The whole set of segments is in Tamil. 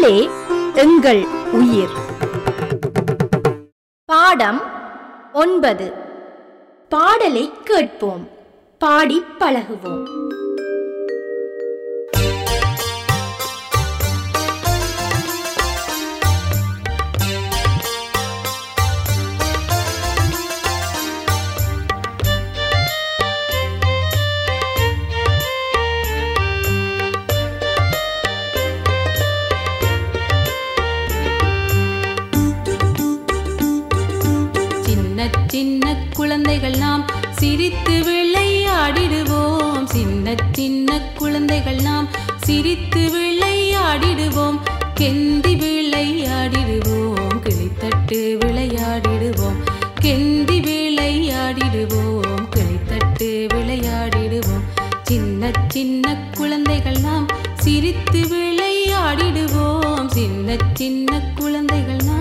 தமிழே எங்கள் உயிர் பாடம் ஒன்பது பாடலை கேட்போம் பாடி பழகுவோம் சின்ன சின்ன குழந்தைகள் நாம் சிரித்து விளையாடிடுவோம் சின்ன சின்ன குழந்தைகள் நாம் சிரித்து விளையாடிடுவோம் கெந்தி விளையாடிடுவோம் கிளித்தட்டு விளையாடிடுவோம் கெந்தி விளையாடிடுவோம் கிளித்தட்டு விளையாடிடுவோம் சின்ன சின்ன குழந்தைகள் நாம் சிரித்து விளையாடிடுவோம் சின்ன சின்ன குழந்தைகள் நாம்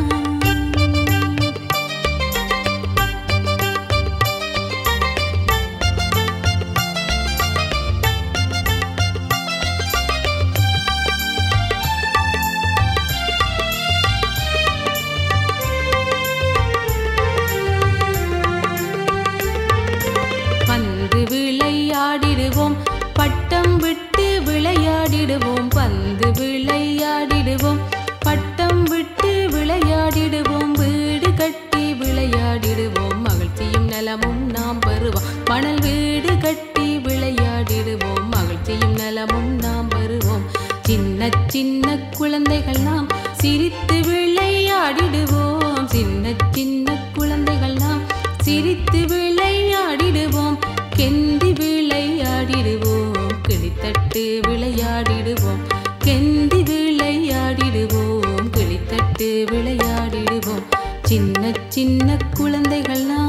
பந்து விளையாடிடுவோம் பட்டம் விட்டு விளையாடிடுவோம் பந்து விளையாடிடுவோம் பட்டம் விட்டு விளையாடிடுவோம் வீடு கட்டி விளையாடிடுவோம் மகிழ்ச்சியும் நலமும் நாம் பெறுவோம் மணல் வீடு கட்டி விளையாடிடுவோம் மகிழ்ச்சியும் நலமும் நாம் பெறுவோம் சின்ன சின்ன குழந்தைகள் நாம் சிரித்து விளையாடிடுவோம் சின்ன சின்ன குழந்தைகள் நாம் சிரித்து விளையாடிடுவோம் கெந்தி விளையாடிடுவோம் கிளித்தட்டு விளையாடிடுவோம் கெந்தி விளையாடிடுவோம் கிளித்தட்டு விளையாடிடுவோம் சின்ன சின்ன குழந்தைகள் நாம்